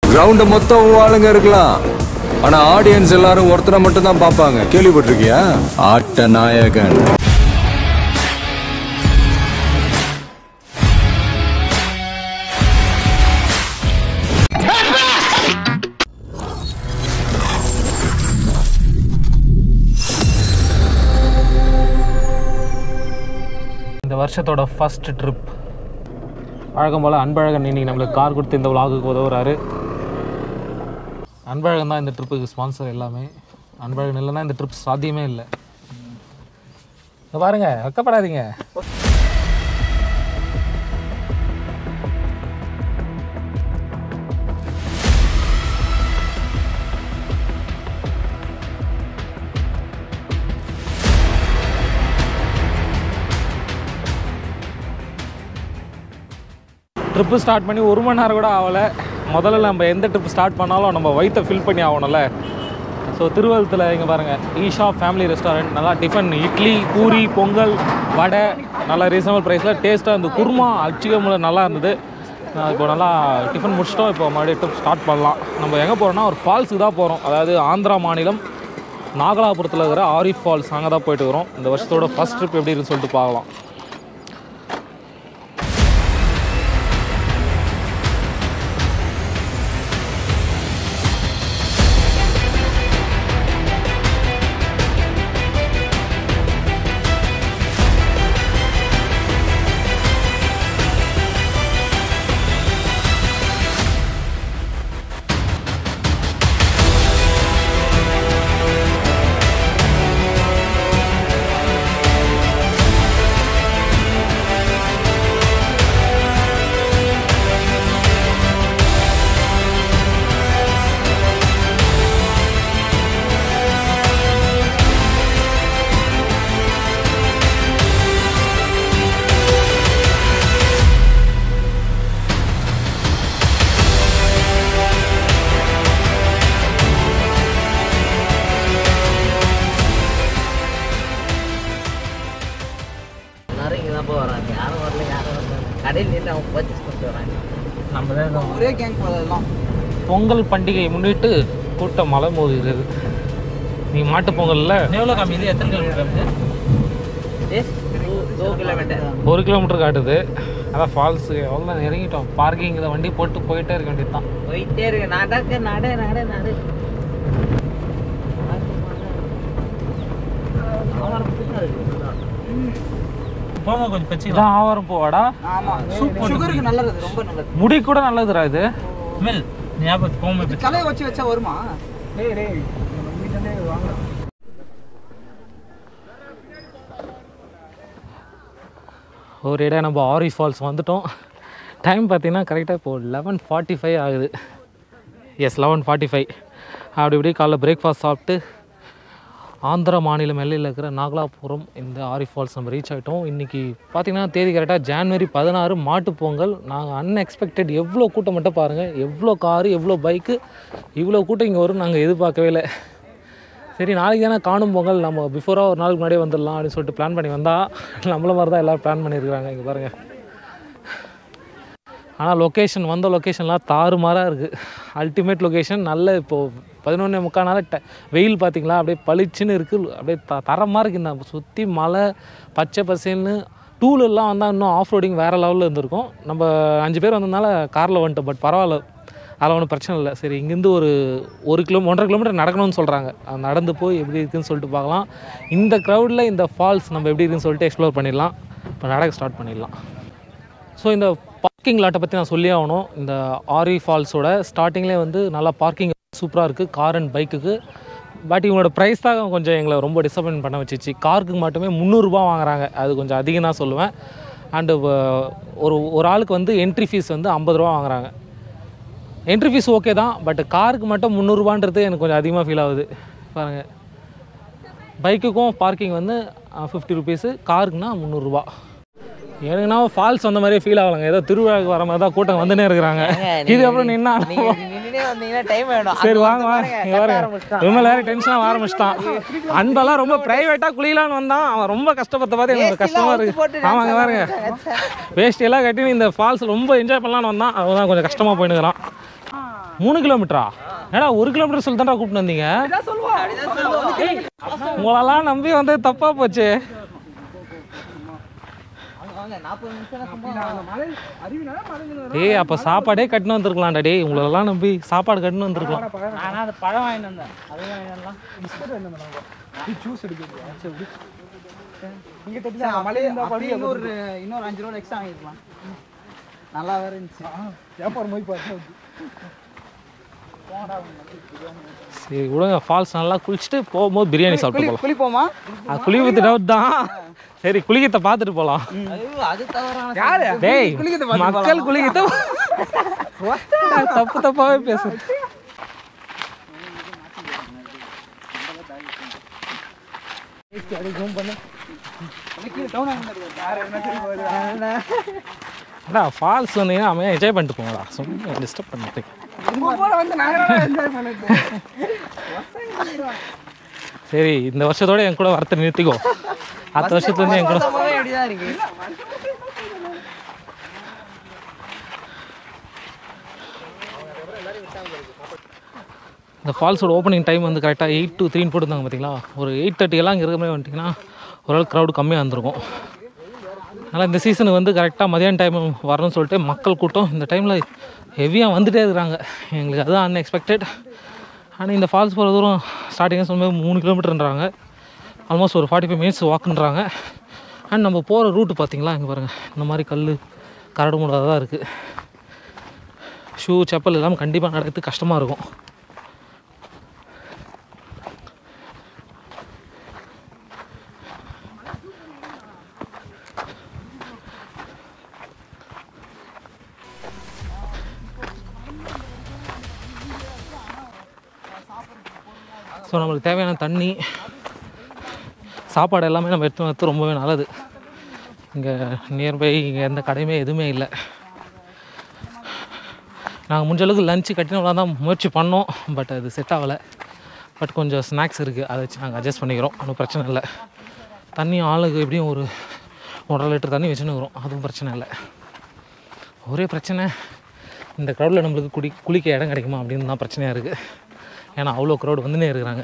Ground மொத்தம் உன் ஆளுங்க இருக்கலாம் ஆனா ஆடியன்ஸ் எல்லாரும் ஒருத்தரை மட்டும் தான் பார்ப்பாங்க கேள்விப்பட்டிருக்கியா ஆட்ட நாயகன் இந்த வருஷத்தோட ஃபர்ஸ்ட் ட்ரிப் வழக்கம் போல் அன்பழகன் இன்னைக்கு நம்மளுக்கு கார் கொடுத்து இந்த விலாகுக்கு உதவுறாரு அன்பழகன் தான் இந்த ட்ரிப்புக்கு ஸ்பான்சர் எல்லாமே அன்பழகன் இல்லைன்னா இந்த ட்ரிப் சாத்தியமே இல்லை இங்க பாருங்க வெக்கப்படாதீங்க ட்ரிப்பு ஸ்டார்ட் பண்ணி ஒரு மணி நேரம் கூட ஆகலை முதல்ல நம்ம எந்த ட்ரிப் ஸ்டார்ட் பண்ணாலும் நம்ம வயிற்றை ஃபில் பண்ணி ஆகணும்ல ஸோ திருவள்ளத்தில் இங்கே பாருங்கள் ஈஷா ஃபேமிலி ரெஸ்டாரண்ட் நல்லா டிஃபன் இட்லி பூரி பொங்கல் வடை நல்லா ரீசனபிள் ப்ரைஸில் டேஸ்ட்டாக இந்த குருமா அச்சிகமுல நல்லா இருந்தது நான் இப்போ நல்லா டிஃபன் முடிச்சிட்டோம் இப்போ மறுபடியும் ட்ரிப் ஸ்டார்ட் பண்ணலாம் நம்ம எங்கே போகிறோம்னா ஒரு ஃபால்ஸுக்கு தான் போகிறோம் அதாவது ஆந்திரா மாநிலம் நாகலாபுரத்தில் இருக்கிற ஆரிஃப் ஃபால்ஸ் அங்கே தான் போயிட்டு வரோம் இந்த வருஷத்தோட ஃபஸ்ட் ட்ரிப் எப்படி இருக்குன்னு சொல்லிட்டு பார்க்கலாம் எல்லாரும் இங்கே தான் போய் வராங்க யாரும் வரல யாரும் வரல கடையில் நின்று அவங்க பர்ச்சேஸ் பண்ணிட்டு வராங்க நம்ம தான் ஒரே கேங் போதெல்லாம் பொங்கல் பண்டிகையை முன்னிட்டு கூட்டம் மலை மோதுகிறது நீ மாட்டு பொங்கல்ல எவ்வளோ கம்மி இது எத்தனை கிலோமீட்டர் டூ கிலோமீட்டர் ஒரு கிலோமீட்டர் காட்டுது அதான் ஃபால்ஸு எவ்வளோ இறங்கிட்டோம் பார்க்கிங்கில் வண்டி போட்டு போயிட்டே இருக்க வேண்டியது தான் போயிட்டே இருக்கு நடக்க நட நட நடு போமா கொஞ்சம் பச்சு இதான் ஆவாரம் போவாடா ஆமா சுகருக்கு நல்லது ரொம்ப நல்லது முடி கூட நல்லதுடா இது மில் ஞாபகம் போமா இது தலையை வச்சு வச்சா வருமா ஒரு இடம் நம்ம ஆரி ஃபால்ஸ் வந்துட்டோம் டைம் பார்த்தீங்கன்னா கரெக்டாக இப்போது லெவன் ஃபார்ட்டி ஃபைவ் ஆகுது எஸ் லெவன் ஃபார்ட்டி ஃபைவ் அப்படி இப்படி காலைல பிரேக்ஃபாஸ்ட் சாப்பிட்டு ஆந்திர மாநிலம் எல்லையில் இருக்கிற நாகலாபுரம் இந்த ஆரி ஃபால்ஸ் நம்ம ரீச் ஆகிட்டோம் இன்றைக்கி பார்த்தீங்கன்னா தேதி கரெக்டாக ஜான்வரி பதினாறு மாட்டுப் பொங்கல் நாங்கள் அன்எக்ஸ்பெக்டட் எவ்வளோ கூட்டம் மட்டும் பாருங்கள் எவ்வளோ காரு எவ்வளோ பைக்கு இவ்வளோ கூட்டம் இங்கே வரும் நாங்கள் எதிர்பார்க்கவே இல்லை சரி நாளைக்கு தானே காணும் பொங்கல் நம்ம பிஃபோராக ஒரு நாளுக்கு முன்னாடியே வந்துடலாம் அப்படின்னு சொல்லிட்டு பிளான் பண்ணி வந்தால் நம்மள மாதிரி தான் எல்லோரும் பிளான் பண்ணியிருக்காங்க இங்கே பாருங்கள் ஆனால் லொக்கேஷன் வந்த லொக்கேஷன்லாம் தாறுமாறாக இருக்குது அல்டிமேட் லொக்கேஷன் நல்ல இப்போது பதினொன்று முக்கால் நாள் ட வெயில் பார்த்தீங்களா அப்படியே பளிச்சுன்னு இருக்குது அப்படியே த தரமாக இருக்குது இந்த சுற்றி மலை பச்சை பசேல்னு டூலெல்லாம் வந்தால் இன்னும் ஆஃப் ரோடிங் வேறு லெவலில் இருந்திருக்கும் நம்ம அஞ்சு பேர் வந்ததுனால காரில் வந்துட்டோம் பட் பரவாயில்ல அதில் ஒன்றும் பிரச்சனை இல்லை சரி இங்கேருந்து ஒரு ஒரு கிலோ ஒன்றரை கிலோமீட்டர் நடக்கணும்னு சொல்கிறாங்க அது நடந்து போய் எப்படி இருக்குன்னு சொல்லிட்டு பார்க்கலாம் இந்த க்ரௌடில் இந்த ஃபால்ஸ் நம்ம எப்படி இருக்குன்னு சொல்லிட்டு எக்ஸ்ப்ளோர் பண்ணிடலாம் இப்போ நடக்க ஸ்டார்ட் பண்ணிடலாம் ஸோ இந்த பார்க்கிங் லாட்டை பற்றி நான் சொல்லி ஆகணும் இந்த ஆரி ஃபால்ஸோட ஸ்டார்டிங்லேயே வந்து நல்லா பார்க்கிங் சூப்பராக இருக்குது கார் அண்ட் பைக்குக்கு பட் இவங்களோட ப்ரைஸ் தான் கொஞ்சம் எங்களை ரொம்ப டிசப்பாயின்ட் பண்ண வச்சிச்சு காருக்கு மட்டுமே முந்நூறுரூபா வாங்குறாங்க அது கொஞ்சம் அதிகம் தான் சொல்லுவேன் அண்டு ஒரு ஒரு ஆளுக்கு வந்து என்ட்ரி ஃபீஸ் வந்து ஐம்பது ரூபா வாங்குறாங்க என்ட்ரி ஃபீஸ் ஓகே தான் பட் காருக்கு மட்டும் முந்நூறுரூபான்றது எனக்கு கொஞ்சம் அதிகமாக ஃபீல் ஆகுது பாருங்கள் பைக்குக்கும் பார்க்கிங் வந்து ஃபிஃப்டி ருபீஸு காருக்குன்னா முந்நூறுரூபா எனக்குன்னா ஃபால்ஸ் வந்த மாதிரியே ஃபீல் ஆகலைங்க ஏதோ திருவிழாவுக்கு வர மாதிரி தான் கூட்டம் வந்துனே இருக்கிறாங்க இது அப்புறம் நின்னா நீங்க நின்னுட்டே வந்தீங்கன்னா டைம் ஆயிடும் சரி அது வாங்க வந்து வாங்க பாருங்க, இங்க கத்த பாருங்க ஆரம்பிச்சிட்டான். இவங்க வேற டென்ஷனாக ஆரம்பிச்சிட்டான் அன்பெல்லாம் ரொம்ப ப்ரைவேட்டாக குளிக்கலான்னு வந்தான் அவன் ரொம்ப கஷ்டப்பட்ட பார்த்து எனக்கு வேஷ்டி கஷ்டமா எல்லாம் அவுத்து போட்டு இருக்கு ஆமாங்க dance பாருங்க ஆரம்பிச்சாங்க. வேஷ்டி எல்லாம் கட்டி இந்த ஃபால்ஸ் ரொம்ப என்ஜாய் பண்ணலான்னு வந்தான் அவன் தான் கொஞ்சம் கஷ்டமாக போயினுக்கிறான் மூணு கிலோமீட்டரா ஏடா ஒரு கிலோமீட்டர் சொல்லி தான்டா கூப்பிட்டு வந்தீங்க உங்களெல்லாம் நம்பி வந்தது தப்பா போச்சு வாங்க நாற்பது நிமிஷம் டேய் அப்போ சாப்பாடே கட்டினு வந்திருக்கலாம்டா டேய் உங்களெல்லாம் நம்பி சாப்பாடு கட்டினு வந்திருக்கலாம் நான் அந்த பழம் வாங்கிட்டு வந்தேன் அது வாங்கிடலாம் அப்படியே இன்னொரு இன்னொரு அஞ்சு ரூபா எக்ஸ்ட்ரா வாங்கிருக்கலாம் நல்லா வேற இருந்துச்சு சரி விடுங்க ஃபால்ஸ் நல்லா குளிச்சுட்டு போகும்போது பிரியாணி சாப்பிட்டு போகலாம் குளிப்போமா அது குளிக்கிறது டவுட் தான் சரி குளிக்கத்தை பார்த்துட்டு போகலாம் ஐயோ அது தவறான டேய் மக்கள் குளிக்கத்தை தப்பு தப்பாவே பேசு அடா ஃபால்ஸ் வந்தீங்கன்னா அமையா என்ஜாய் பண்ணிட்டு போங்கடா சும்மா டிஸ்டர்ப் பண்ணிட்டு சரி இந்த வருஷத்தோட என் கூட வரத்தை நிறுத்திக்கோ அடுத்த வருஷத்துலேருந்து என் கூட அப்படிதான் இருக்கு இந்த ஃபால்ஸோட ஓப்பனிங் டைம் வந்து கரெக்டாக எயிட் டு த்ரீன்னு போட்டுருந்தாங்க பார்த்தீங்களா ஒரு எயிட் தேர்ட்டியெல்லாம் இங்கே இருக்கிற மாதிரி வந்துட்டிங்கன்னா ஓரளவுக்கு க்ரௌடு கம்மியாக இருந்திருக்கும் அதனால் இந்த சீசனுக்கு வந்து கரெக்டாக மதியான டைம் வரணும்னு சொல்லிட்டு மக்கள் கூட்டம் இந்த டைமில் ஹெவியாக வந்துட்டே இருக்கிறாங்க எங்களுக்கு அதுதான் அன்எக்ஸ்பெக்டட் ஆனால் இந்த ஃபால்ஸ் போகிற தூரம் ஸ்டார்டிங்காக சொல்லும்போது மூணு கிலோமீட்டர்ன்றாங்க ஆல்மோஸ்ட் ஒரு ஃபார்ட்டி ஃபைவ் மினிட்ஸ் வாக்குன்றாங்க அண்ட் நம்ம போகிற ரூட்டு பார்த்தீங்களா இங்கே பாருங்கள் இந்த மாதிரி கல் கரடு முடாதான் இருக்குது ஷூ செப்பல் இல்லாமல் கண்டிப்பாக நடக்கிறது கஷ்டமாக இருக்கும் ஸோ நம்மளுக்கு தேவையான தண்ணி சாப்பாடு எல்லாமே நம்ம எடுத்து வரது ரொம்பவே நல்லது இங்கே நியர்பை இங்கே எந்த கடையுமே எதுவுமே இல்லை நாங்கள் முடிஞ்ச அளவுக்கு லஞ்சு கட்டினவளாக தான் முயற்சி பண்ணோம் பட் அது செட் ஆகலை பட் கொஞ்சம் ஸ்நாக்ஸ் இருக்குது அதை வச்சு நாங்கள் அட்ஜஸ்ட் பண்ணிக்கிறோம் ஒன்றும் பிரச்சனை இல்லை தண்ணி ஆளுக்கு எப்படியும் ஒரு ஒன்றரை லிட்டர் தண்ணி வச்சுன்னுக்குறோம் அதுவும் பிரச்சனை இல்லை ஒரே பிரச்சனை இந்த க்ரௌடில் நம்மளுக்கு குடி குளிக்க இடம் கிடைக்குமா அப்படின்னு தான் பிரச்சனையாக இருக்குது ஏன்னா அவ்வளோ க்ரௌட் வந்துனே இருக்கிறாங்க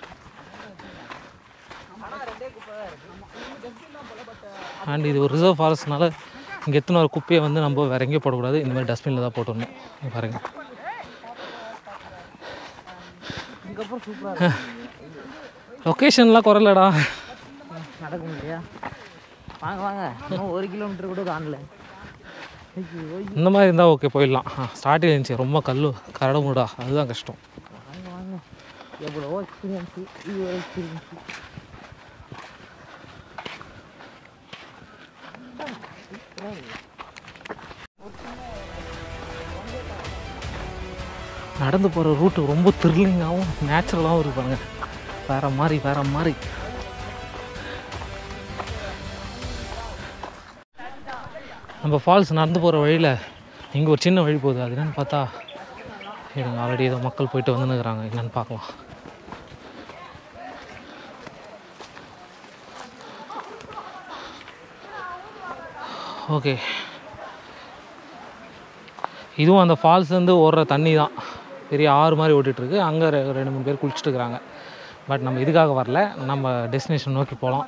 அண்ட் இது ஒரு ரிசர்வ் ஃபாரஸ்ட்னால இங்கே எத்தனை ஒரு குப்பையை வந்து நம்ம வேற எங்கேயும் போடக்கூடாது இந்த மாதிரி டஸ்ட்பினில் தான் போட்டுடணும் இங்க பாருங்க லொக்கேஷன்லாம் குறைலடா நடக்க முடியா வாங்க வாங்க இன்னும் ஒரு கிலோமீட்டர் கூட தாண்டல இந்த மாதிரி இருந்தால் ஓகே போயிடலாம் ஸ்டார்டிங் இருந்துச்சு ரொம்ப கல் கரடு மூடா அதுதான் கஷ்டம் வாங்க வாங்க எவ்வளவோ எக்ஸ்பீரியன்ஸு இது ஒரு எக்ஸ்பீரியன்ஸு நடந்து போகிற ரூட்டு ரொம்ப த்ரில்லிங்காகவும் நேச்சுரலாகவும் இருப்பாங்க வேற மாதிரி வேற மாதிரி நம்ம ஃபால்ஸ் நடந்து போகிற வழியில் இங்கே ஒரு சின்ன வழி போகுது அது என்னன்னு பார்த்தா இருங்க ஆல்ரெடி ஏதோ மக்கள் போயிட்டு வந்துன்னு இருக்கிறாங்க என்னன்னு பார்க்கலாம் ஓகே இதுவும் அந்த ஃபால்ஸ்லேருந்து ஓடுற தண்ணி தான் பெரிய ஆறு மாதிரி ஓடிட்டுருக்கு அங்கே ரெண்டு மூணு பேர் குளிச்சுட்டு இருக்கிறாங்க பட் நம்ம இதுக்காக வரல நம்ம டெஸ்டினேஷன் நோக்கி போகலாம்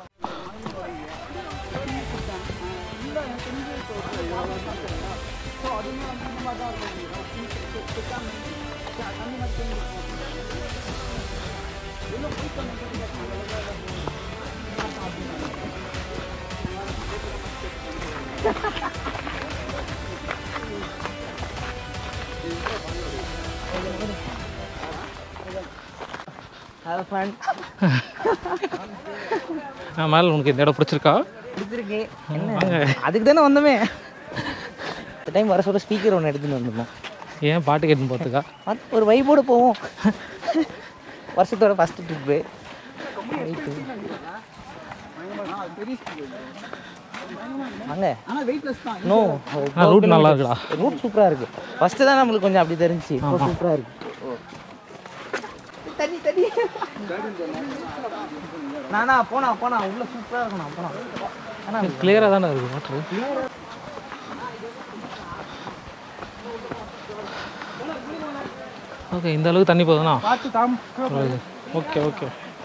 அது ஃபன் மேலே உனக்கு இந்த இடம் பிடிச்சிருக்கா பிடிச்சிருக்கு வாங்க அதுக்கு தானே வந்தோமே இந்த டைம் வர சொல்ல ஸ்பீக்கர் ஒன்று எடுத்துன்னு வந்திருந்தோம் ஏன் பாட்டு கேட்டுன்னு போகிறதுக்கா வந்து ஒரு வைபோடு போவோம் வருஷத்தோட ஃபஸ்ட்டு ட்ரிப்பு வாங்க ஆனா வெயிட்லெஸ் தான் நோ route நல்லா இருக்குடா. ரூட் சூப்பராக இருக்கு ஃபஸ்ட்டு தான் நம்மளுக்கு கொஞ்சம் அப்படி தெரிஞ்சுச்சு இப்போ சூப்பராக இருக்கு தண்ணி தண்ணி நானா போனா போனா உள்ள சூப்பராக இருக்கணும் போனா ஆனால் கிளியராக தானே இருக்குது வாட்ரு ஓகே இந்த அளவுக்கு தண்ணி போதும்ண்ணா பார்த்து தாம் ஓகே ஓகே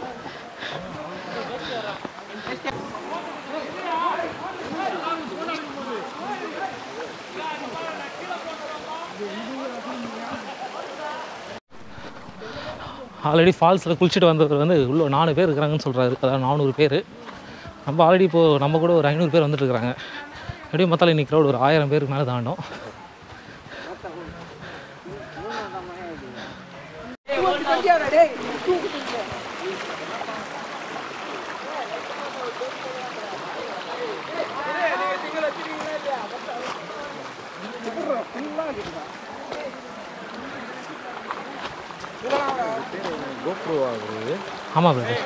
ஆல்ரெடி ஃபால்ஸில் குளிச்சுட்டு வந்தவர் வந்து உள்ள நாலு பேர் இருக்கிறாங்கன்னு சொல்கிறாரு அதாவது நானூறு பேர் நம்ம ஆல்ரெடி இப்போது நம்ம கூட ஒரு ஐநூறு பேர் வந்துட்டு இருக்கிறாங்க எப்படியும் மொத்தம் இன்னைக்கு crowd ஒரு ஆயிரம் பேருக்கு மேலே தாண்டும் ஆமாம் பிரதர்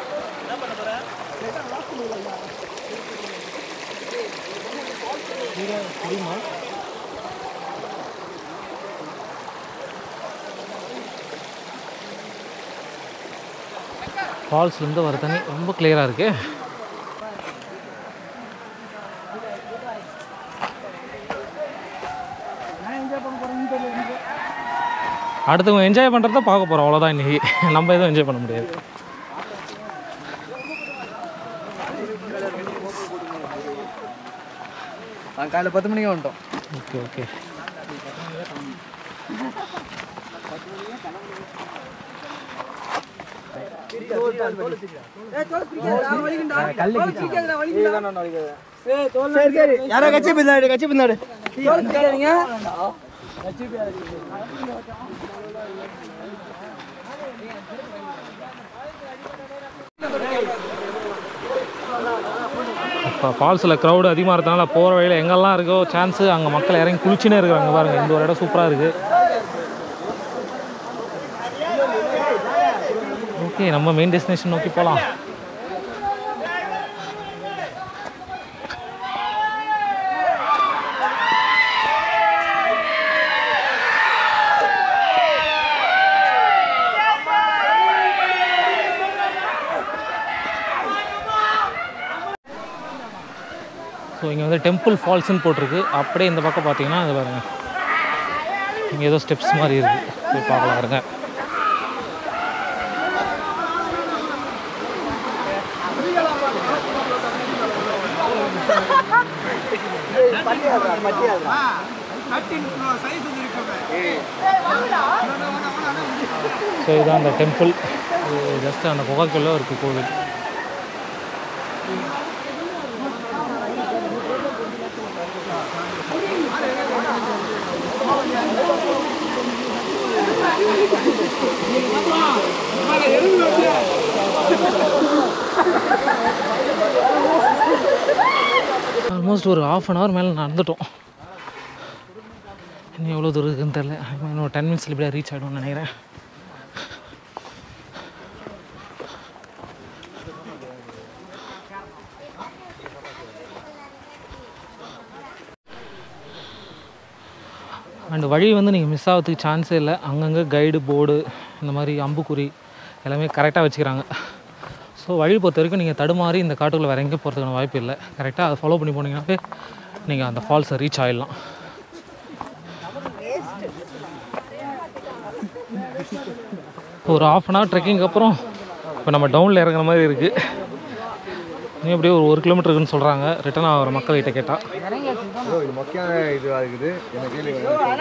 ஃபால்ஸ்லேருந்து வர தண்ணி ரொம்ப கிளியராக இருக்குது அடுத்தவங்க என்ஜாய் பண்ணுறத பார்க்க போகிறோம் அவ்வளோதான் இன்றைக்கி நம்ம எதுவும் என்ஜாய் பண்ண முடியாது நாங்கள் காலையில் பத்து மணிக்கு வந்துட்டோம் ஓகே ஓகே சரி சரி யாரோ கட்சி பின்னாடி கட்சி பின்னாடி இப்போ ஃபால்ஸில் க்ரௌடு அதிகமாக இருக்கிறதுனால போகிற வழியில் எங்கெல்லாம் இருக்கோ சான்ஸு அங்கே மக்கள் இறங்கி குளிச்சுனே இருக்கிறாங்க பாருங்கள் இந்த ஒரு இடம் சூப்பராக இருக்குது ஓகே நம்ம மெயின் டெஸ்டினேஷன் நோக்கி போகலாம் ஸோ இங்கே வந்து டெம்பிள் ஃபால்ஸ்னு போட்டிருக்கு அப்படியே இந்த பக்கம் பார்த்தீங்கன்னா அது பாருங்க இங்கே ஏதோ ஸ்டெப்ஸ் மாதிரி இருக்குது போய் பார்க்கலாம் இருங்க ஸோ இதுதான் அந்த டெம்பிள் ஜஸ்ட் அந்த குகைக்குள்ளே இருக்குது கோவில் ஆல்மோஸ்ட் ஒரு ஆஃப் அன் ஹவர் மேலே நடந்துட்டோம் இன்னும் எவ்வளோ தூரம் இருக்குன்னு தெரில இன்னும் டென் மினிட்ஸில் இப்படியே ரீச் ஆகிடும்னு நினைக்கிறேன் அண்ட் வழி வந்து நீங்கள் மிஸ் ஆகிறதுக்கு சான்ஸே இல்லை அங்கங்கே கைடு போர்டு இந்த மாதிரி அம்புக்குறி எல்லாமே கரெக்டாக வச்சுக்கிறாங்க ஸோ வழி பொறுத்த வரைக்கும் நீங்கள் தடுமாறி இந்த காட்டுக்குள்ளே வேறு எங்கேயும் போகிறதுக்கான வாய்ப்பு இல்லை கரெக்டாக அதை ஃபாலோ பண்ணி போனீங்கன்னாவே நீங்கள் அந்த ஃபால்ஸை ரீச் ஆகிடலாம் ஒரு ஆஃப் அன் ஹவர் ட்ரெக்கிங் அப்புறம் இப்போ நம்ம டவுனில் இறங்குற மாதிரி இருக்குது இன்னும் எப்படியும் ஒரு ஒரு கிலோமீட்டர் இருக்குன்னு சொல்கிறாங்க ரிட்டர்ன் ஆகிற மக்கள்கிட்ட கேட்டால் இது முக்கியமான இதுவாக இருக்குது என்ன கேள்வி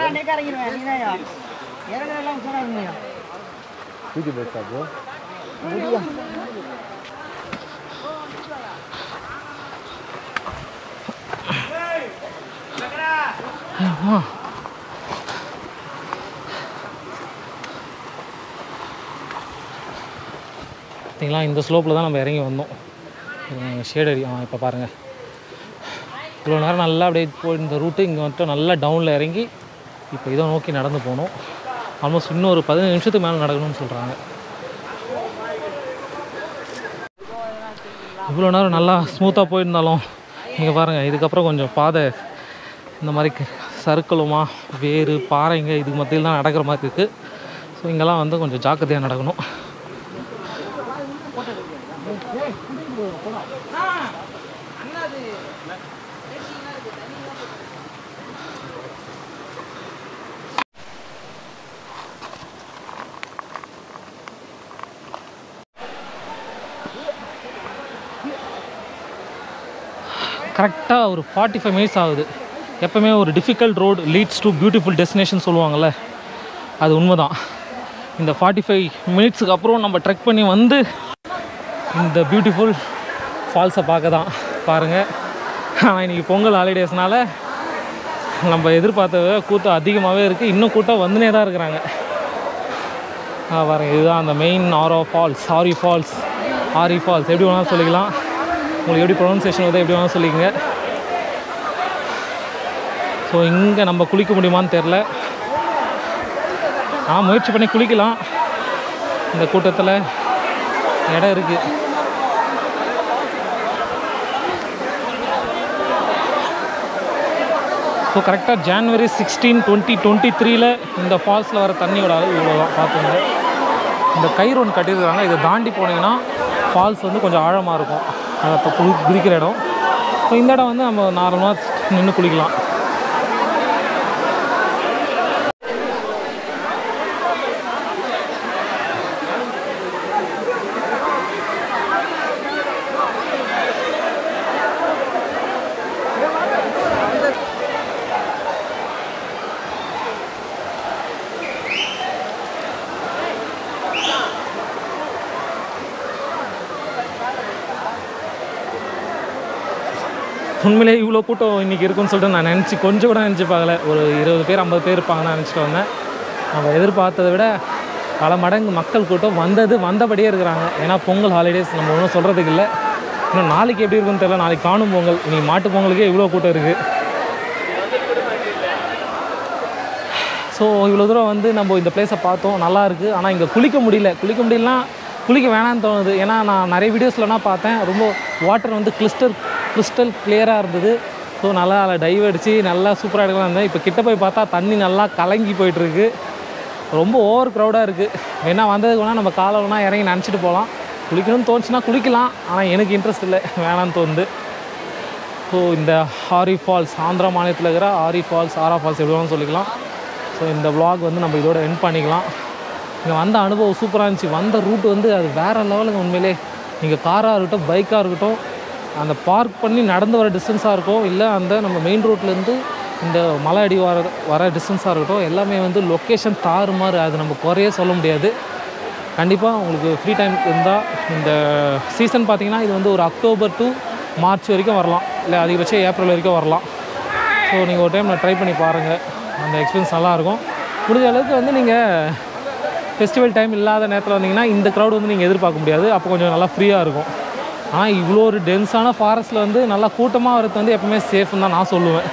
தூக்கி போயிட்டா ப்ரோ ஆமா பார்த்தீங்களா இந்த ஸ்லோப்பில் தான் நம்ம இறங்கி வந்தோம் ஷேட் அடி ஆ இப்போ பாருங்கள் இவ்வளோ நேரம் நல்லா அப்படியே போய் இந்த ரூட்டு இங்கே வந்துட்டு நல்லா டவுனில் இறங்கி இப்போ இதை நோக்கி நடந்து போகணும் ஆல்மோஸ்ட் இன்னும் ஒரு பதினஞ்சு நிமிஷத்துக்கு மேலே நடக்கணும்னு சொல்கிறாங்க இவ்வளோ நேரம் நல்லா ஸ்மூத்தாக போயிருந்தாலும் இங்கே பாருங்கள் இதுக்கப்புறம் கொஞ்சம் பாதை இந்த மாதிரி க- சறுக்கலுமா வேறு பாறைங்க இதுக்கு மத்தியில் தான் நடக்கிற மாதிரி இருக்குது ஸோ இங்கெல்லாம் வந்து கொஞ்சம் ஜாக்கிரதையாக நடக்கணும் கரெக்டாக ஒரு ஃபார்ட்டி ஃபைவ் மினிட்ஸ் ஆகுது எப்போவுமே ஒரு difficult road leads to beautiful destination சொல்லுவாங்கள்ல அது உண்மைதான் இந்த ஃபார்ட்டி ஃபைவ் மினிட்ஸுக்கு அப்புறம் நம்ம ட்ரெக் பண்ணி வந்து இந்த பியூட்டிஃபுல் ஃபால்ஸை பார்க்க தான் பாருங்கள் ஆனால் இன்றைக்கி பொங்கல் ஹாலிடேஸ்னால நம்ம எதிர்பார்த்த விட கூட்டம் அதிகமாகவே இருக்குது இன்னும் கூட்டம் வந்துனே தான் இருக்கிறாங்க ஆ, பாருங்க இதுதான் அந்த main Aaro falls Aari falls Aari falls எப்படி வேணாலும் சொல்லிக்கலாம் உங்களுக்கு எப்படி ப்ரொனன்சியேஷன் வருது எப்படி வேணாலும் சொல்லிக்கங்க ஸோ இங்கே நம்ம குளிக்க முடியுமான்னு தெரில நான் முயற்சி பண்ணி குளிக்கலாம் இந்த கூட்டத்தில் இடம் இருக்குது ஸோ கரெக்டாக ஜான்வரி சிக்ஸ்டீன் டுவெண்ட்டி டுவெண்ட்டி த்ரீல இந்த ஃபால்ஸில் வர தண்ணியோட அளவு இவ்வளோ தான் பார்த்துங்க இந்த கயிறு ஒன்று கட்டியிருக்காங்க இதை தாண்டி போனீங்கன்னா ஃபால்ஸ் வந்து கொஞ்சம் ஆழமாக இருக்கும் அதை இப்போ குளி குதிக்கிற இடம் ஸோ இந்த இடம் வந்து நம்ம நார்மலாக நின்று குளிக்கலாம் உண்மையிலே இவ்வளோ கூட்டம் இன்றைக்கி இருக்குன்னு சொல்லிட்டு நான் நினச்சி கொஞ்சம் கூட நினச்சி பார்க்கல ஒரு இருபது பேர் ஐம்பது பேர் இருப்பாங்கன்னு நினச்சிட்டு வந்தேன் நம்ம எதிர்பார்த்ததை விட பல மடங்கு மக்கள் கூட்டம் வந்தது வந்தபடியே இருக்கிறாங்க ஏன்னா பொங்கல் ஹாலிடேஸ் நம்ம ஒன்றும் சொல்கிறதுக்கு இல்லை இன்னும் நாளைக்கு எப்படி இருக்குன்னு தெரியல நாளைக்கு காணும் பொங்கல் இன்னைக்கு மாட்டு பொங்கலுக்கே இவ்வளோ கூட்டம் இருக்குது ஸோ இவ்வளோ தூரம் வந்து நம்ம இந்த பிளேஸை பார்த்தோம் நல்லா இருக்குது ஆனால் இங்கே குளிக்க முடியல குளிக்க முடியலனா குளிக்க வேணாம்னு தோணுது ஏன்னா நான் நிறைய வீடியோஸ்லலாம் பார்த்தேன் ரொம்ப வாட்டர் வந்து கிறிஸ்டல் கிறிஸ்டல் கிளியராக இருந்தது ஸோ நல்லா அதில் டைவ் அடித்து நல்லா சூப்பராக எடுக்கலாம் இருந்தேன் இப்போ கிட்ட போய் பார்த்தா தண்ணி நல்லா கலங்கி போயிட்டுருக்கு ரொம்ப ஓவர் க்ரௌடாக இருக்குது வேணா வந்ததுக்கு வேணால் நம்ம காலை வேணால் இறங்கி நினச்சிட்டு போகலாம் குளிக்கணும்னு தோணுச்சுன்னா குளிக்கலாம் ஆனால் எனக்கு இன்ட்ரெஸ்ட் இல்லை வேணான்னு தோணுது ஸோ இந்த ஆரி ஃபால்ஸ் ஆந்திரா மாநிலத்தில் இருக்கிற ஆரி ஃபால்ஸ் ஆரா ஃபால்ஸ் எப்படி வேணாலும் சொல்லிக்கலாம் ஸோ இந்த vlog வந்து நம்ம இதோட எண்ட் பண்ணிக்கலாம் இங்கே வந்த அனுபவம் சூப்பராக இருந்துச்சு வந்த ரூட் வந்து அது வேறு லெவலுங்க உண்மையிலே நீங்கள் காராக இருக்கட்டும் பைக்காக இருக்கட்டும் அந்த பார்க் பண்ணி நடந்து வர டிஸ்டன்ஸாக இருக்கும் இல்லை அந்த நம்ம மெயின் ரோட்லேருந்து இந்த மலை அடி வர வர டிஸ்டன்ஸாக இருக்கட்டும் எல்லாமே வந்து லொக்கேஷன் தாறுமாறு அது நம்ம குறையே சொல்ல முடியாது கண்டிப்பாக உங்களுக்கு ஃப்ரீ டைம் இருந்தால் இந்த சீசன் பார்த்தீங்கன்னா இது வந்து ஒரு அக்டோபர் டு மார்ச் வரைக்கும் வரலாம் இல்லை அதிகபட்சம் ஏப்ரல் வரைக்கும் வரலாம் ஸோ நீங்கள் ஒரு டைம் ட்ரை பண்ணி பாருங்கள் அந்த எக்ஸ்பீரியன்ஸ் நல்லாயிருக்கும் முடிஞ்ச அளவுக்கு வந்து நீங்கள் ஃபெஸ்டிவல் டைம் இல்லாத நேரத்தில் வந்தீங்கன்னா இந்த க்ரௌட் வந்து நீங்கள் எதிர்பார்க்க முடியாது அப்போ கொஞ்சம் நல்லா ஃப்ரீயாக இருக்கும் ஆனால் இவ்வளோ ஒரு டென்ஸான ஃபாரஸ்ட்டில் வந்து நல்லா கூட்டமாக வரது வந்து எப்பவுமே சேஃப்னு தான் நான் சொல்லுவேன்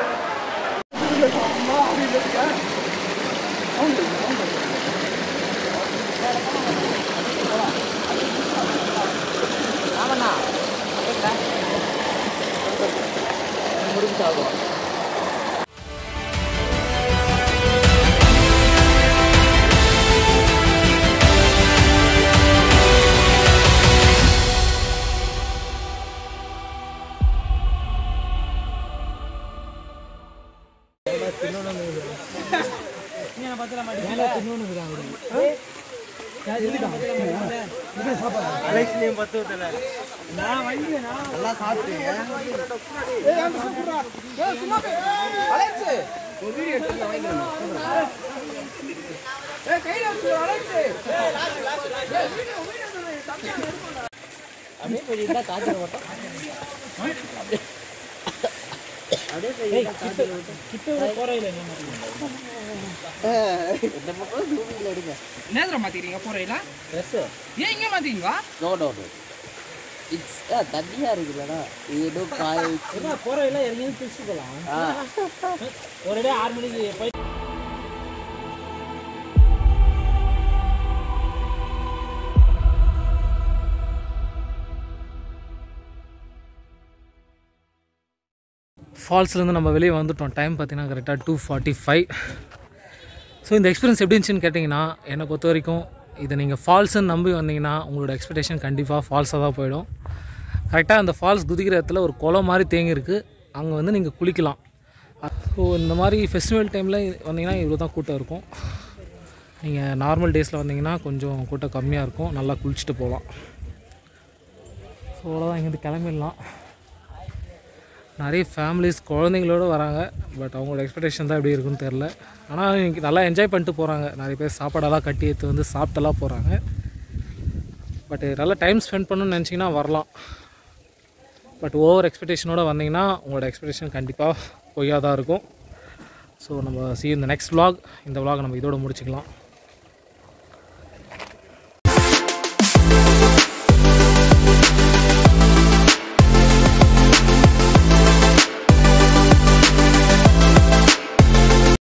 நேந்திர மாத்திக்கிறீங்க போறீங்களா ஏன் இங்க மாத்திக்கிறீங்களா நோ நோ நோ இட்ஸ் தண்ணியா இருக்குல்லடா ஏதோ காய வச்சு போகிறதில்ல இறங்கி பிடிச்சி போகலாம் ஆ ஒரே ஆறு மணிக்கு போய் ஃபால்ஸ்லேருந்து நம்ம வெளியே வந்துட்டோம் டைம் பார்த்தீங்கன்னா கரெக்டாக டூ ஃபார்ட்டி ஃபைவ் ஸோ இந்த எக்ஸ்பீரியன்ஸ் எப்படி இருந்துச்சுன்னு கேட்டிங்கன்னா என்னை பொறுத்த வரைக்கும் இதை நீங்கள் ஃபால்ஸ்ன்னு நம்பி வந்தீங்கன்னா உங்களோட எக்ஸ்பெக்டேஷன் கண்டிப்பாக ஃபால்ஸாக தான் போயிடும் கரெக்டாக அந்த ஃபால்ஸ் குதிக்கிற இடத்துல ஒரு குளம் மாதிரி தேங்கியிருக்கு அங்கே வந்து நீங்கள் குளிக்கலாம் ஸோ இந்த மாதிரி ஃபெஸ்டிவல் டைமில் வந்தீங்கன்னா இவ்வளோ தான் கூட்டம் இருக்கும் நீங்கள் நார்மல் டேஸில் வந்தீங்கன்னா கொஞ்சம் கூட்டம் கம்மியாக இருக்கும் நல்லா குளிச்சுட்டு போகலாம் ஸோ அவ்வளோதான் இங்கேருந்து கிளம்பிடலாம் நிறைய ஃபேமிலிஸ் குழந்தைங்களோட வராங்க பட் அவங்களோட எக்ஸ்பெக்டேஷன் தான் எப்படி இருக்குன்னு தெரில ஆனால் இன்னைக்கு நல்லா என்ஜாய் பண்ணிட்டு போகிறாங்க நிறைய பேர் சாப்பாடெல்லாம் கட்டி எடுத்து வந்து சாப்பிட்டெல்லாம் போகிறாங்க பட் நல்லா டைம் ஸ்பெண்ட் பண்ணணும்னு நினச்சிங்கன்னா வரலாம் பட் ஓவர் எக்ஸ்பெக்டேஷனோட வந்தீங்கன்னா உங்களோட எக்ஸ்பெக்டேஷன் கண்டிப்பாக பொய்யாக தான் இருக்கும் ஸோ நம்ம சி இந்த நெக்ஸ்ட் vlog இந்த vlog நம்ம இதோட முடிச்சுக்கலாம்